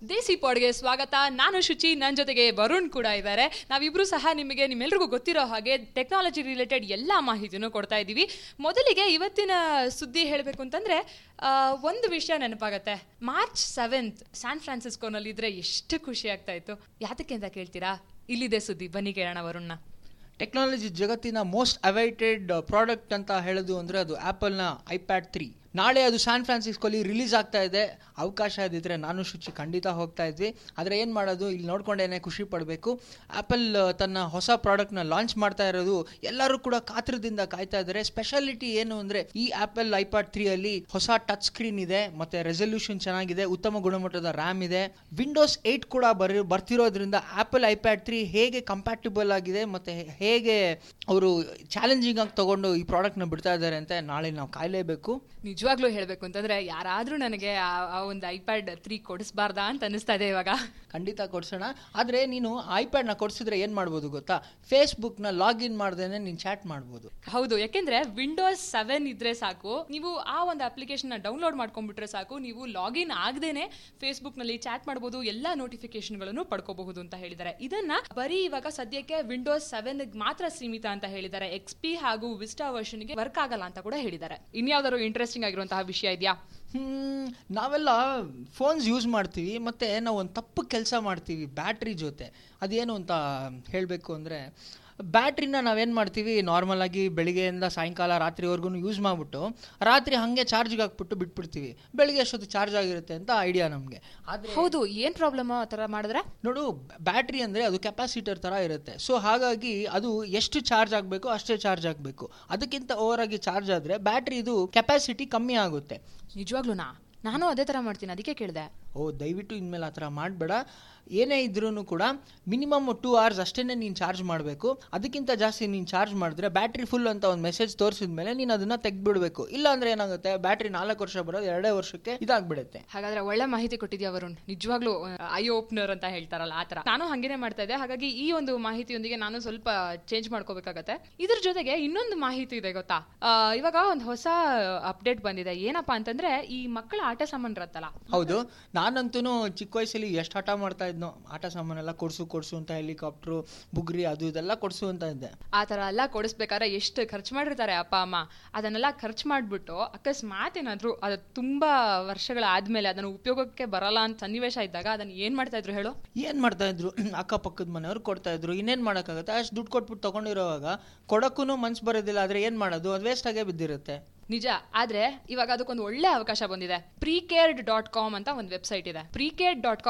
ದೇಸಿ ಪಾಡ್ಗೆ ಸ್ವಾಗತ ನಾನು ಶುಚಿ ನನ್ನ ಜೊತೆಗೆ ವರುಣ್ ಕೂಡ ಇದ್ದಾರೆ ನಾವಿಬ್ರು ಸಹ ನಿಮಗೆ ನಿಮ್ಮೆಲ್ರಿಗೂ ಗೊತ್ತಿರೋ ಹಾಗೆ ಟೆಕ್ನಾಲಜಿ ರಿಲೇಟೆಡ್ ಎಲ್ಲ ಮಾಹಿತಿನೂ ಕೊಡ್ತಾ ಇದ್ದೀವಿ ಮೊದಲಿಗೆ ಇವತ್ತಿನ ಸುದ್ದಿ ಹೇಳಬೇಕು ಅಂತಂದ್ರೆ ಆ, ಒಂದು ವಿಷಯ ನೆನಪಾಗತ್ತೆ ಮಾರ್ಚ್ ಸೆವೆಂತ್ ಸ್ಯಾನ್ ಫ್ರಾನ್ಸಿಸ್ಕೋನಲ್ಲಿ ಇದ್ರೆ ಎಷ್ಟು ಖುಷಿ ಆಗ್ತಾ ಇತ್ತು ಯಾತಕ್ಕೆ ಅಂತ ಕೇಳ್ತೀರಾ ಇಲ್ಲಿದೆ ಸುದ್ದಿ ಬನ್ನಿ ಕೇಳೋಣ ವರುಣ್ನ ಟೆಕ್ನಾಲಜಿ ಜಗತ್ತಿನ ಮೋಸ್ಟ್ ಅವೈಟೆಡ್ ಪ್ರಾಡಕ್ಟ್ ಅಂತ ಹೇಳೋದು ಅಂದರೆ ಅದು ಆ್ಯಪಲ್ನ ಐಪ್ಯಾಡ್ ತ್ರೀ ನಾಳೆ ಅದು ಸ್ಯಾನ್ ಫ್ರಾನ್ಸಿಸ್ಕೋಲಿ ರಿಲೀಸ್ ಆಗ್ತಾ ಇದೆ ಅವಕಾಶ ಇದ್ದಿದ್ರೆ ನಾನು ಶುಚಿ ಖಂಡಿತ ಹೋಗ್ತಾ ಇದ್ವಿ ಆದರೆ ಏನು ಮಾಡೋದು ಇಲ್ಲಿ ನೋಡ್ಕೊಂಡೇನೆ ಖುಷಿ ಪಡಬೇಕು ಆ್ಯಪಲ್ ತನ್ನ ಹೊಸ ಪ್ರಾಡಕ್ಟ್ನ ಲಾಂಚ್ ಮಾಡ್ತಾ ಇರೋದು ಎಲ್ಲರೂ ಕೂಡ ಕಾತ್ರದಿಂದ ಕಾಯ್ತಾ ಇದ್ದಾರೆ ಸ್ಪೆಷಾಲಿಟಿ ಏನು ಅಂದರೆ ಈ ಆ್ಯಪಲ್ ಐಪ್ಯಾಡ್ ತ್ರೀಯಲ್ಲಿ ಹೊಸ ಟಚ್ ಸ್ಕ್ರೀನ್ ಇದೆ ಮತ್ತು ರೆಸಲ್ಯೂಷನ್ ಚೆನ್ನಾಗಿದೆ ಉತ್ತಮ ಗುಣಮಟ್ಟದ ರ್ಯಾಮ್ ಇದೆ ವಿಂಡೋಸ್ ಏಯ್ಟ್ ಕೂಡ ಬರಿ ಬರ್ತಿರೋದ್ರಿಂದ ಆ್ಯಪಲ್ ಐಪ್ಯಾಡ್ ತ್ರೀ ಹೇಗೆ ಕಂಪ್ಯಾಟಿಬಲ್ ಆಗಿದೆ ಮತ್ತು ಹೇಗೆ ಅವರು ಚಾಲೆಂಜಿಂಗ್ ಆಗಿ ತಗೊಂಡು ಈ ಪ್ರಾಡಕ್ಟ್ನ ಬಿಡ್ತಾ ಇದ್ದಾರೆ ಅಂತ ನಾಳೆ ನಾವು ಕಾಯಲೇಬೇಕು ನಿಜವಾಗ್ಲೂ ಹೇಳಬೇಕು ಅಂತಂದ್ರೆ ಯಾರಾದ್ರೂ ನನಗೆ ಆ- ಆ ಒಂದು ಐಪ್ಯಾಡ್ ತ್ರೀ ಕೊಡಿಸ್ಬಾರ್ದಾ ಅಂತ ಅನಿಸ್ತಾ ಇದೆ ಇವಾಗ ಖಂಡಿತ ಕೊಡ್ಸೋಣ ಆದರೆ ನೀನು ಐಪ್ಯಾಡ್ನ ಕೊಡಿಸಿದ್ರೆ ಏನು ಮಾಡ್ಬೋದು ಗೊತ್ತಾ ಫೇಸ್ಬುಕ್ನ ಲಾಗಿನ್ ಮಾಡ್ದೇನೆ ನೀನು ಚಾಟ್ ಮಾಡ್ಬೋದು ಹೌದು ಯಾಕೆಂದ್ರೆ ವಿಂಡೋಸ್ ಸೆವೆನ್ ಇದ್ರೆ ಸಾಕು ನೀವು ಆ ಒಂದು ಅಪ್ಲಿಕೇಶನ್ ಡೌನ್ಲೋಡ್ ಮಾಡ್ಕೊಂಡ್ಬಿಟ್ರೆ ಸಾಕು ನೀವು ಲಾಗಿನ್ ಆಗದೇನೆ ಫೇಸ್ಬುಕ್ ನಲ್ಲಿ ಚಾಟ್ ಮಾಡಬಹುದು ಎಲ್ಲಾ ನೋಟಿಫಿಕೇಶನ್ಗಳನ್ನು ಪಡ್ಕೋಬಹುದು ಅಂತ ಹೇಳಿದ್ದಾರೆ ಇದನ್ನ ಬರೀ ಇವಾಗ ಸದ್ಯಕ್ಕೆ ವಿಂಡೋಸ್ ಸೆವೆನ್ ಮಾತ್ರ ಸೀಮಿತ ಅಂತ ಹೇಳಿದ್ದಾರೆ ಎಕ್ಸ್ ಪಿ ಹಾಗೂ ವಿಸ್ಟಾ ವರ್ಷನ್ ಗೆ ವರ್ಕ್ ಆಗಲ್ಲ ಅಂತ ಕೂಡ ಹೇಳಿದ್ದಾರೆ ಇನ್ಯಾವ್ದಾದ್ರು ಇಂಟ್ರೆಸ್ಟಿಂಗ್ ಆಗಿರುವಂತಹ ವಿಷಯ ಇದೆಯಾ ಹ್ಮ್, ನಾವೆಲ್ಲ ಫೋನ್ಸ್ ಯೂಸ್ ಮಾಡ್ತೀವಿ ಮತ್ತು ನಾವು ಒಂದು ತಪ್ಪು ಕೆಲಸ ಮಾಡ್ತೀವಿ ಬ್ಯಾಟ್ರಿ ಜೊತೆ ಅದೇನು ಅಂತ ಹೇಳಬೇಕು ಅಂದರೆ ಬ್ಯಾಟ್ರಿನ ನಾವೇನು ಮಾಡ್ತೀವಿ ನಾರ್ಮಲ್ ಆಗಿ ಬೆಳಿಗ್ಗೆಯಿಂದ ಸಾಯಂಕಾಲ ರಾತ್ರಿವರೆಗೂ ಯೂಸ್ ಮಾಡಿಬಿಟ್ಟು ರಾತ್ರಿ ಹಾಗೆ ಚಾರ್ಜ್ಗೆ ಹಾಕ್ಬಿಟ್ಟು ಬಿಟ್ಬಿಡ್ತೀವಿ ಬೆಳಿಗ್ಗೆ ಅಷ್ಟೊತ್ತು ಚಾರ್ಜ್ ಆಗಿರುತ್ತೆ ಅಂತ ಐಡಿಯಾ ನಮಗೆ ಆದರೆ ಹೌದು ಏನ್ ಪ್ರಾಬ್ಲಮ್ ಆ ತರ ಮಾಡಿದ್ರೆ ನೋಡು ಬ್ಯಾಟ್ರಿ ಅಂದರೆ ಅದು ಕೆಪಾಸಿಟರ್ ಥರ ಇರುತ್ತೆ ಸೊ ಹಾಗಾಗಿ ಅದು ಎಷ್ಟು ಚಾರ್ಜ್ ಆಗಬೇಕು ಅಷ್ಟೇ ಚಾರ್ಜ್ ಆಗಬೇಕು ಅದಕ್ಕಿಂತ ಓವರ್ ಆಗಿ ಚಾರ್ಜ್ ಆದರೆ ಬ್ಯಾಟ್ರಿ ಇದು ಕೆಪಾಸಿಟಿ ಕಮ್ಮಿ ಆಗುತ್ತೆ ನಿಜವಾಗ್ಲೂನಾ ನಾನು ಅದೇ ತರ ಮಾಡ್ತೀನಿ ಅದಕ್ಕೆ ಕೇಳಿದೆ ಓ ದಯವಿಟ್ಟು ಇನ್ಮೇಲೆ ಆ ಥರ ಮಾಡಬೇಡ ಏನೇ ಇದ್ರೂ ಕೂಡ ಮಿನಿಮಮ್ ಟೂ ಅವರ್ಸ್ ಅಷ್ಟೇ ನೀನು ಚಾರ್ಜ್ ಮಾಡಬೇಕು ಅದಕ್ಕಿಂತ ಜಾಸ್ತಿ ನೀನು ಚಾರ್ಜ್ ಮಾಡಿದ್ರೆ ಬ್ಯಾಟ್ರಿ ಫುಲ್ ಅಂತ ಒಂದು ಮೆಸೇಜ್ ತೋರಿಸಿದ ಮೇಲೆ ನೀನು ಅದನ್ನು ತೆಗ್ದುಬಿಡ್ಬೇಕು ಇಲ್ಲ ಅಂದ್ರೆ ಏನಾಗುತ್ತೆ ಬ್ಯಾಟ್ರಿ ನಾಲ್ಕು ವರ್ಷ ಬರೋದು ಎರಡೇ ವರ್ಷಕ್ಕೆ ಇದಾಗ್ಬಿಡುತ್ತೆ ಹಾಗಾದ್ರೆ ಒಳ್ಳೆ ಮಾಹಿತಿ ಕೊಟ್ಟಿದ್ಯಾ ವರುಣ್ ನಿಜವಾಗ್ಲೂ ಐ ಓಪನರ್ ಅಂತ ಹೇಳ್ತಾರಲ್ಲ ಆತರ ನಾನು ಹಂಗೇನೆ ಮಾಡ್ತಾ ಇದ್ದೆ ಹಾಗಾಗಿ ಈ ಒಂದು ಮಾಹಿತಿಯೊಂದಿಗೆ ನಾನು ಸ್ವಲ್ಪ ಚೇಂಜ್ ಮಾಡ್ಕೋಬೇಕಾಗತ್ತೆ ಇದ್ರ ಜೊತೆಗೆ ಇನ್ನೊಂದು ಮಾಹಿತಿ ಇದೆ ಗೊತ್ತಾ ಆ, ಇವಾಗ ಒಂದು ಹೊಸ ಅಪ್ಡೇಟ್ ಬಂದಿದೆ ಏನಪ್ಪಾ ಅಂತಂದ್ರೆ ಈ ಮಕ್ಕಳ ಆಟ ಸಾಮಾನು ಇರತ್ತಲ್ಲ ಹೌದು ನಾನಂತೂ ಚಿಕ್ಕ ವಯಸ್ಸಲ್ಲಿ ಎಷ್ಟು ಹಠ ಮಾಡ್ತಾ ಇದ್ನೋ ಆಟ ಸಾಮಾನೆಲ್ಲ ಕೊಡ್ಸು ಕೊಡ್ಸು ಅಂತ ಹೆಲಿಕಾಪ್ಟ್ರು ಬುಗ್ರಿ ಅದು ಇದೆಲ್ಲ ಕೊಡ್ಸು ಅಂತ ಇದ್ದೆ ಆ ತರ ಎಲ್ಲ ಕೊಡಿಸ್ಬೇಕಾದ್ರೆ ಎಷ್ಟು ಖರ್ಚು ಮಾಡಿರ್ತಾರೆ ಅಪ್ಪ ಅಮ್ಮ ಅದನ್ನೆಲ್ಲ ಖರ್ಚು ಮಾಡ್ಬಿಟ್ಟು ಅಕಸ್ಮಾತ್ ಏನಾದ್ರು ಅದು ತುಂಬಾ ವರ್ಷಗಳಾದ್ಮೇಲೆ ಅದನ್ನು ಉಪಯೋಗಕ್ಕೆ ಬರಲ್ಲ ಅಂತ ಸನ್ನಿವೇಶ ಇದ್ದಾಗ ಅದನ್ನ ಏನ್ ಮಾಡ್ತಾ ಇದ್ರು ಹೇಳು ಏನು ಮಾಡ್ತಾ ಇದ್ರು ಅಕ್ಕಪಕ್ಕದ ಮನೆಯವ್ರು ಕೊಡ್ತಾ ಇದ್ರು ಇನ್ನೇನು ಮಾಡೋಕ್ಕಾಗುತ್ತೆ ಅಷ್ಟು ದುಡ್ಡು ಕೊಟ್ಬಿಟ್ಟು ತಗೊಂಡಿರೋವಾಗ ಕೊಡಕ್ಕೂ ಮನ್ಸು ಬರೋದಿಲ್ಲ ಆದರೆ ಏನು ಮಾಡೋದು ಅದು ವೇಸ್ಟ್ ಆಗೇ ಬಿದ್ದಿರುತ್ತೆ ನಿಜ ಆದ್ರೆ ಇವಾಗ ಅದಕ್ಕೊಂದು ಒಳ್ಳೆ ಅವಕಾಶ ಬಂದಿದೆ ಪ್ರೀಕೇರ್ಡ್ ಡಾಟ್ ಕಾಮ್ ಅಂತ ಒಂದು ವೆಬ್ಸೈಟ್ ಇದೆ ಪ್ರೀಕೇರ್ಡ್ ಡಾಟ್ ಕಾಮ್